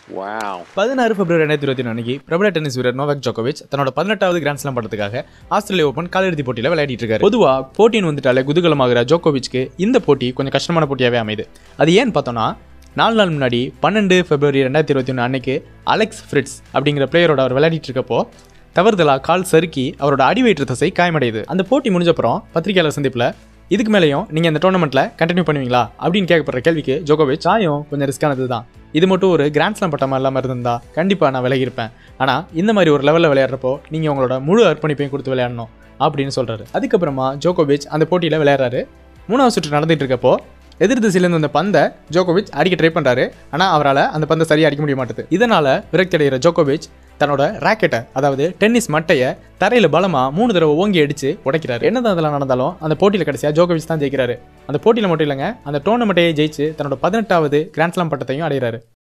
Wow. பதினாறு பிப்ரவரி ரெண்டாயிரத்தி இருபத்தி அன்னைக்கு பிரபல டென்னிஸ் வீரர் நோவாக் ஜோகோவிச் தன்னோட பதினெட்டாவது கிராண்ட் ஸ்லாம் படத்துக்காக ஆஸ்திரேலியா ஓபன் காலிறுதி போட்டியில் விளையாடிட்டு இருக்காரு பொதுவா போட்டின்னு வந்துட்டாலே குதூகலமாகிற ஜோகோவிச்க்கு இந்த போட்டி கொஞ்சம் கஷ்டமான போட்டியாவே அமையுது அது ஏன்னு பார்த்தோம்னா நாலு நாள் முன்னாடி பன்னெண்டு பிப்ரவரி ரெண்டாயிரத்தி இருபத்தி ஒன்று அன்னைக்கு அலெக்ஸ் ஃப்ரிட்ஸ் அப்படிங்கிற பிளேயரோட அவர் விளையாடிட்டு இருக்கப்போ தவறுதலா கால் சறுக்கி அவரோட அடிவயிற்று தசை காயமடையுது அந்த போட்டி முடிஞ்சப்புறம் பத்திரிகையாளர் சந்திப்பில் இதுக்கு மேலேயும் நீங்கள் இந்த டோர்னமெண்ட்டில் கண்டினியூ பண்ணுவீங்களா அப்படின்னு கேட்கப்படுற கேள்விக்கு ஜோகோவிச் சாயம் கொஞ்சம் ரிஸ்கானது தான் இது மட்டும் ஒரு கிராண்ட் ஸ்லாம் பட்டமாக இல்லாமல் இருந்திருந்தா கண்டிப்பாக நான் விலகி இருப்பேன் ஆனால் இந்த மாதிரி ஒரு லெவலில் விளையாடுறப்போ நீங்கள் உங்களோட முழு அர்ப்பணிப்பையும் கொடுத்து விளையாடணும் அப்படின்னு சொல்கிறாரு அதுக்கப்புறமா ஜோகோவிச் அந்த போட்டியில் விளையாடுறாரு மூணாவது சுற்று நடந்துட்டு இருக்கப்போ எதிர் திசையிலேருந்து அந்த பந்தை ஜோகோவிச் அடிக்க ட்ரை பண்ணுறாரு ஆனால் அவரால் அந்த பந்தை சரியாக அடிக்க முடிய மாட்டுது இதனால் விரக்தி அடைகிற ஜோகோவிச் தன்னோட ராக்கெட்டை அதாவது டென்னிஸ் மட்டையை தரையில் பலமாக மூணு தடவை ஓங்கி அடிச்சு உடைக்கிறாரு என்னதான் அதெல்லாம் நடந்தாலும் அந்த போட்டியில் கடைசியாக ஜோகோவிச் தான் ஜெயிக்கிறாரு அந்த போட்டியில் மட்டும் இல்லைங்க அந்த டோர்னமெண்ட்டையே ஜெயிச்சு தன்னோட பதினெட்டாவது கிராண்ட்ஸ்லாம் பட்டத்தையும் அடைகிறாரு